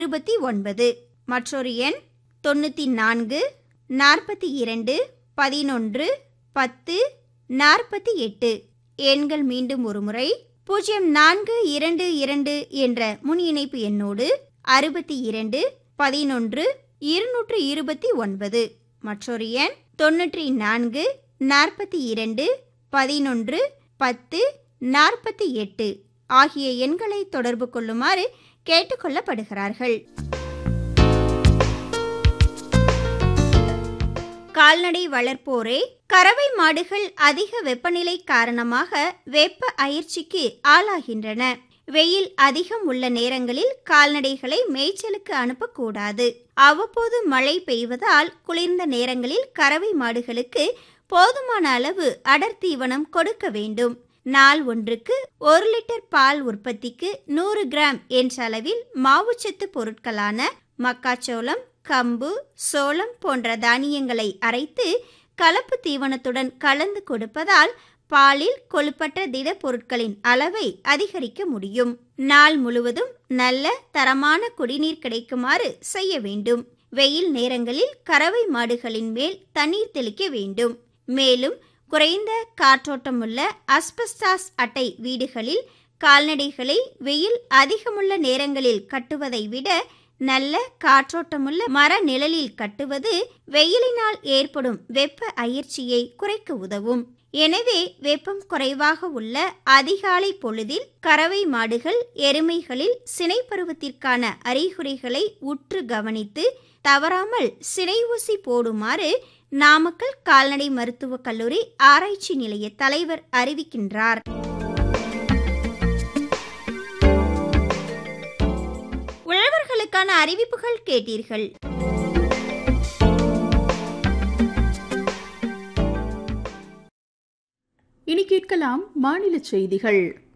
இருபத்தி ஒன்பது மற்றொரு எண் தொண்ணூற்றி நான்கு நாற்பத்தி இரண்டு பதினொன்று பத்து நாற்பத்தி எட்டு எண்கள் மீண்டும் ஒருமுறை பூஜ்ஜியம் நான்கு இரண்டு இரண்டு என்ற முன் இணைப்பு எண்ணோடு அறுபத்தி இரண்டு பதினொன்று இருநூற்று இருபத்தி ஒன்பது மற்றொரு எண் தொன்னூற்றி நான்கு நாற்பத்தி இரண்டு பதினொன்று பத்து நாற்பத்தி எட்டு ஆகிய எண்களை தொடர்பு கொள்ளுமாறு கேட்டுக்கொள்ளப்படுகிறார்கள் கால்நடை வளர்ப்போரே கறவை மாடுகள் அதிக வெப்பநிலை காரணமாக வெப்ப அயற்சிக்கு ஆளாகின்றன வெயில் அதிகம் உள்ள நேரங்களில் கால்நடைகளை மேய்ச்சலுக்கு அனுப்பக்கூடாது அவ்வப்போது மழை பெய்வதால் குளிர்ந்த நேரங்களில் கறவை மாடுகளுக்கு போதுமான அளவு அடர் தீவனம் கொடுக்க வேண்டும் நாள் ஒன்றுக்கு ஒரு லிட்டர் பால் உற்பத்திக்கு நூறு கிராம் என்ற அளவில் மாவுச்சத்து பொருட்களான மக்காச்சோளம் கம்பு சோளம் போன்ற தானியங்களை அரைத்து கலப்பு தீவனத்துடன் கலந்து கொடுப்பதால் பாலில் கொழுப்பற்ற திடப்பொருட்களின் அளவை அதிகரிக்க முடியும் நாள் முழுவதும் நல்ல தரமான குடிநீர் கிடைக்குமாறு செய்ய வேண்டும் வெயில் நேரங்களில் கறவை மாடுகளின் மேல் தண்ணீர் தெளிக்க வேண்டும் மேலும் குறைந்த காற்றோட்டமுள்ள அஸ்பெஸ்டாஸ் அட்டை வீடுகளில் கால்நடைகளை வெயில் அதிகமுள்ள நேரங்களில் கட்டுவதை விட நல்ல காற்றோட்டமுள்ள மர நிழலில் கட்டுவது வெயிலினால் ஏற்படும் வெப்ப அயற்சியை குறைக்க உதவும் எனவே வெப்பம் குறைவாக உள்ள அதிகாலை பொழுதில் கறவை மாடுகள் எருமைகளில் சினை பருவத்திற்கான அறிகுறிகளை உற்று கவனித்து தவறாமல் சினை ஊசி போடுமாறு நாமக்கல் கால்நடை மருத்துவக் கல்லூரி ஆராய்ச்சி நிலைய தலைவர் அறிவிக்கின்றார் உழவர்களுக்கான அறிவிப்புகள் கேட்டீர்கள் இனி கேட்கலாம் மாநில செய்திகள்